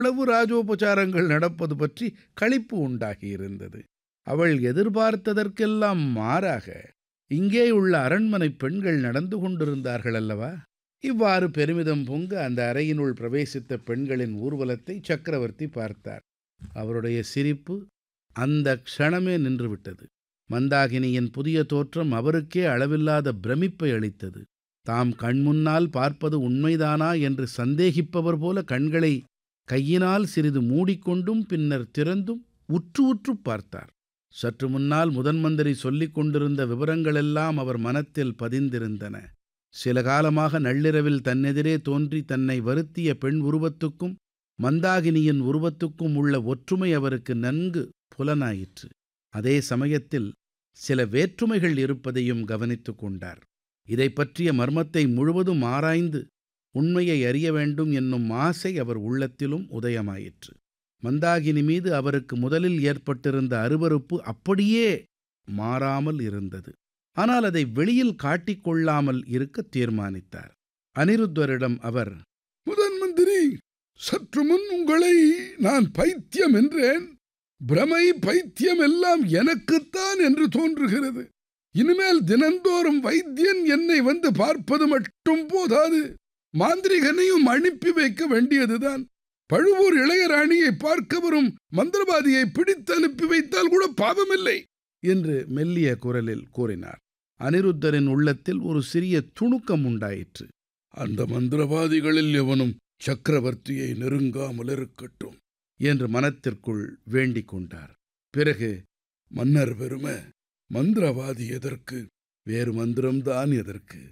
இவ்வளவு ராஜோபசாரங்கள் நடப்பது பற்றி களிப்பு உண்டாகியிருந்தது அவள் எதிர்பார்த்ததற்கெல்லாம் மாறாக இங்கேயுள்ள அரண்மனை பெண்கள் நடந்து கொண்டிருந்தார்கள் அல்லவா இவ்வாறு பெருமிதம் பொங்க அந்த அறையினுள் பிரவேசித்த பெண்களின் ஊர்வலத்தை சக்கரவர்த்தி பார்த்தார் அவருடைய சிரிப்பு அந்த க்ஷணமே நின்றுவிட்டது மந்தாகினியின் புதிய தோற்றம் அவருக்கே அளவில்லாத பிரமிப்பை அளித்தது தாம் கண்முன்னால் பார்ப்பது உண்மைதானா என்று சந்தேகிப்பவர் போல கண்களை கையினால் சிறிது மூடிக்கொண்டும் பின்னர் திறந்தும் உற்று உற்று பார்த்தார் சற்று முன்னால் முதன்மந்திரி சொல்லிக் கொண்டிருந்த விவரங்களெல்லாம் அவர் மனத்தில் பதிந்திருந்தன சில காலமாக நள்ளிரவில் தன்னெதிரே தோன்றி தன்னை வருத்திய பெண் உருவத்துக்கும் மந்தாகினியின் உருவத்துக்கும் உள்ள ஒற்றுமை அவருக்கு நன்கு புலனாயிற்று அதே சமயத்தில் சில வேற்றுமைகள் இருப்பதையும் கவனித்து கொண்டார் இதை பற்றிய மர்மத்தை முழுவதும் ஆராய்ந்து உண்மையை அறிய வேண்டும் என்னும் ஆசை அவர் உள்ளத்திலும் உதயமாயிற்று மந்தாகினி மீது அவருக்கு முதலில் ஏற்பட்டிருந்த அருவருப்பு அப்படியே மாறாமல் இருந்தது ஆனால் அதை வெளியில் காட்டிக்கொள்ளாமல் இருக்க தீர்மானித்தார் அனிருத்தரிடம் அவர் முதன் மந்திரி சற்று முன் உங்களை நான் பைத்தியம் என்றேன் பிரமை பைத்தியம் எல்லாம் எனக்குத்தான் என்று தோன்றுகிறது இனிமேல் தினந்தோறும் வைத்தியன் என்னை வந்து பார்ப்பது மட்டும் போதாது மாந்திரிகனையும் அனுப்பி வைக்க வேண்டியதுதான் பழுவூர் இளையராணியை பார்க்க வரும் மந்திரவாதியை பிடித்து அனுப்பி வைத்தால் கூட பாவமில்லை என்று மெல்லிய குரலில் கூறினார் அனிருத்தரின் உள்ளத்தில் ஒரு சிறிய துணுக்கம் உண்டாயிற்று அந்த மந்திரவாதிகளில் எவனும் சக்கரவர்த்தியை நெருங்காமல் இருக்கட்டும் என்று மனத்திற்குள் வேண்டிக் கொண்டார் பிறகு மன்னர் பெருமை மந்திரவாதி எதற்கு வேறு மந்திரம்தான் எதற்கு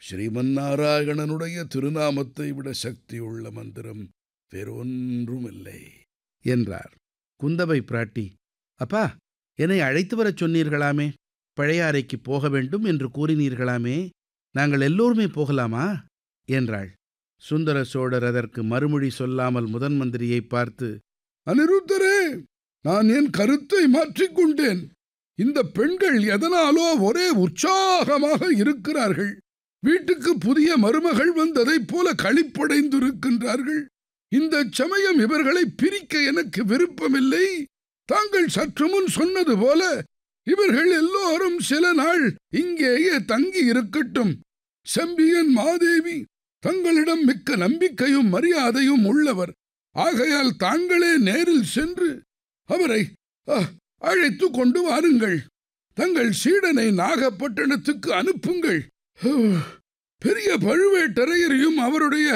ஸ்ரீமன்னாராயணனுடைய திருநாமத்தை விட சக்தியுள்ள மந்திரம் வேறொன்றுமில்லை என்றார் குந்தவை பிராட்டி அப்பா என்னை அழைத்து வரச் சொன்னீர்களாமே பழையாறைக்கு போக வேண்டும் என்று கூறினீர்களாமே நாங்கள் எல்லோருமே போகலாமா என்றாள் சுந்தர சோழர் அதற்கு மறுமொழி சொல்லாமல் முதன் மந்திரியை பார்த்து அனிருத்தரே நான் என் கருத்தை மாற்றிக்கொண்டேன் இந்த பெண்கள் எதனாலோ ஒரே உற்சாகமாக இருக்கிறார்கள் வீட்டுக்கு புதிய மருமகள் வந்ததைப் போல களிப்படைந்திருக்கின்றார்கள் இந்த சமயம் இவர்களை பிரிக்க எனக்கு விருப்பமில்லை தாங்கள் சற்று முன் சொன்னது போல இவர்கள் எல்லோரும் சில நாள் இங்கேயே தங்கி இருக்கட்டும் செம்பியன் மாதேவி தங்களிடம் மிக்க நம்பிக்கையும் மரியாதையும் உள்ளவர் ஆகையால் தாங்களே நேரில் சென்று அவரை அழைத்து கொண்டு வாருங்கள் தங்கள் சீடனை நாகப்பட்டினத்துக்கு அனுப்புங்கள் பெரிய பழுவேட்டரையரையும் அவருடைய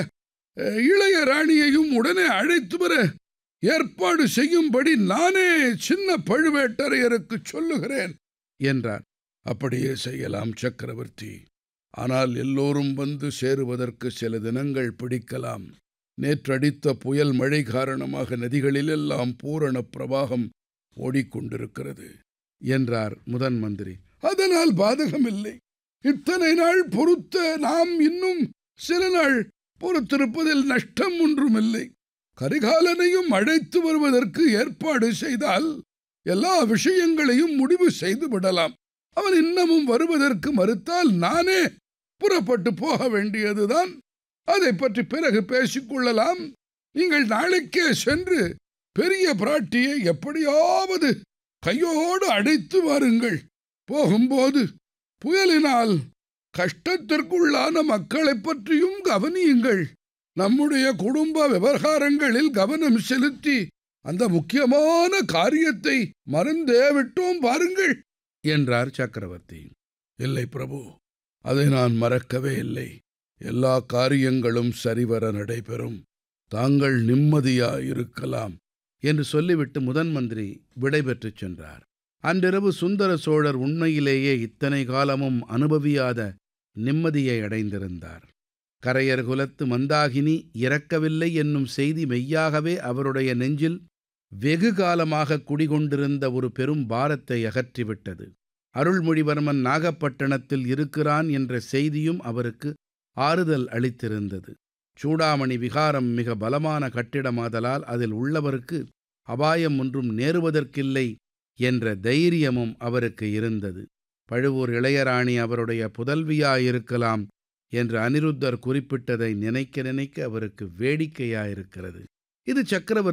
இளைய ராணியையும் உடனே அழைத்து வர ஏற்பாடு செய்யும்படி நானே சின்ன பழுவேட்டரையருக்கு சொல்லுகிறேன் என்றார் அப்படியே செய்யலாம் சக்கரவர்த்தி ஆனால் எல்லோரும் வந்து சேருவதற்கு சில தினங்கள் பிடிக்கலாம் நேற்றடித்த புயல் மழை காரணமாக நதிகளிலெல்லாம் பூரண பிரவாகம் ஓடிக்கொண்டிருக்கிறது என்றார் முதன் மந்திரி அதனால் பாதகமில்லை இத்தனை நாள் பொறுத்த நாம் இன்னும் சில நாள் பொறுத்திருப்பதில் நஷ்டம் ஒன்றுமில்லை கரிகாலனையும் அழைத்து வருவதற்கு ஏற்பாடு செய்தால் எல்லா விஷயங்களையும் முடிவு செய்து விடலாம் அவன் இன்னமும் வருவதற்கு மறுத்தால் நானே புறப்பட்டு போக வேண்டியதுதான் அதை பற்றி பிறகு பேசிக்கொள்ளலாம் நீங்கள் நாளைக்கே சென்று பெரிய பிராட்டியை எப்படியாவது கையோடு அடைத்து வாருங்கள் போகும்போது புயலினால் கஷ்டத்திற்குள்ளான மக்களைப் பற்றியும் கவனியுங்கள் நம்முடைய குடும்ப விவகாரங்களில் கவனம் செலுத்தி அந்த முக்கியமான காரியத்தை மறந்தே விட்டோம் பாருங்கள் என்றார் சக்கரவர்த்தி இல்லை பிரபு அதை நான் மறக்கவே இல்லை எல்லா காரியங்களும் சரிவர நடைபெறும் தாங்கள் நிம்மதியாயிருக்கலாம் என்று சொல்லிவிட்டு முதன் மந்திரி விடைபெற்றுச் சென்றார் அன்றிரவு சுந்தர சோழர் உண்மையிலேயே இத்தனை காலமும் அனுபவியாத நிம்மதியை அடைந்திருந்தார் கரையர் குலத்து மந்தாகினி இறக்கவில்லை என்னும் செய்தி மெய்யாகவே அவருடைய நெஞ்சில் வெகு காலமாக குடிகொண்டிருந்த ஒரு பெரும் பாரத்தை அகற்றிவிட்டது அருள்மொழிவர்மன் நாகப்பட்டினத்தில் இருக்கிறான் என்ற செய்தியும் அவருக்கு ஆறுதல் அளித்திருந்தது சூடாமணி விகாரம் மிக பலமான கட்டிடமாதலால் அதில் உள்ளவருக்கு அபாயம் ஒன்றும் நேருவதற்கில்லை என்ற தைரியமும் அவருக்கு இருந்தது பழுவூர் இளையராணி அவருடைய புதல்வியாயிருக்கலாம் என்று அனிருத்தர் குறிப்பிட்டதை நினைக்க நினைக்க அவருக்கு வேடிக்கையாயிருக்கிறது இது சக்கரவர்த்தி